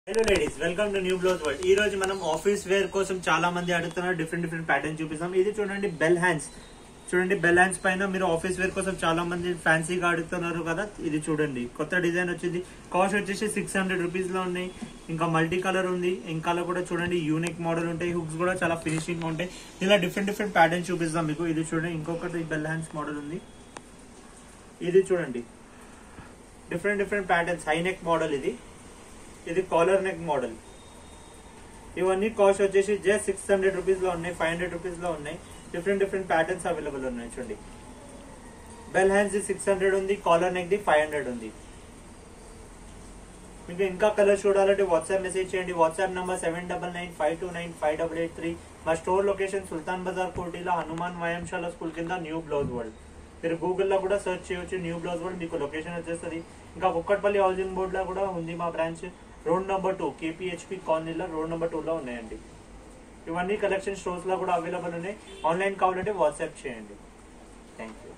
hello ladies welcome to new blouse world ఈ రోజు మనం ఆఫీస్ వేర్ కోసం చాలా మంది అడుగుతున్నారు డిఫరెంట్ డిఫరెంట్ ప్యాటర్న్ చూపిస్తాం ఇది చూడండి బెల్ హ్యాండ్స్ చూడండి బెల్ హ్యాండ్స్ పైన మీరు ఆఫీస్ వేర్ కోసం చాలా మంది ఫ్యాన్సీగా అడుగుతున్నారు కదా ఇది చూడండి కొత్త డిజైన్ వచ్చింది కాస్ట్ వచ్చేసి సిక్స్ హండ్రెడ్ రూపీస్ లో ఉన్నాయి ఇంకా మల్టీ కలర్ ఉంది ఇంకా కూడా చూడండి యూనిక్ మోడల్ ఉంటాయి హుక్స్ కూడా చాలా ఫినిషింగ్ ఉంటాయి ఇలా డిఫరెంట్ డిఫరెంట్ ప్యాటర్న్ చూపిస్తాం మీకు ఇది చూడండి ఇంకొకటి బెల్ హ్యాండ్స్ మోడల్ ఉంది ఇది చూడండి different different patterns high neck model ఇది ఇది కాలర్ నెక్ మోడల్ ఇవన్నీ కాస్ట్ వచ్చేసి జస్ట్ సిక్స్ హండ్రెడ్ రూపీస్ లో ఉన్నాయి ఫైవ్ హండ్రెడ్ రూపీస్ లో ఉన్నాయి డిఫరెంట్ డిఫరెంట్ ప్యాటర్న్స్ అవైలబుల్ ఉన్నాయి చూడండి బెల్ హ్యాండ్స్ సిక్స్ హండ్రెడ్ ఉంది కాలర్ నెక్ ది ఫైవ్ హండ్రెడ్ ఉంది మీకు ఇంకా కలర్ చూడాలంటే వాట్సాప్ మెసేజ్ చేయండి WhatsApp number seven double nine five two nine five double eight three మా స్టోర్ లొకేషన్ సుల్తాన్ బజార్ కోటిలో హనుమాన్ వ్యాయామశాల స్కూల్ కింద న్యూ బ్లౌజ్ వరల్డ్ మీరు గూగుల్లో కూడా సెర్చ్ చేయొచ్చు న్యూ బ్లౌజ్ వరల్డ్ మీకు లొకేషన్ వచ్చేస్తుంది ఇంకా కుక్కట్పల్లి హౌసింగ్ బోర్డ్ లో కూడా ఉంది మా branch road number two KPHB కాలనీలో రోడ్ నెంబర్ టూ లో ఉన్నాయండి ఇవన్నీ కలెక్షన్ స్టోర్స్ లో కూడా అవైలబుల్ ఉన్నాయి ఆన్లైన్ కావాలంటే వాట్సాప్ చేయండి థ్యాంక్ యూ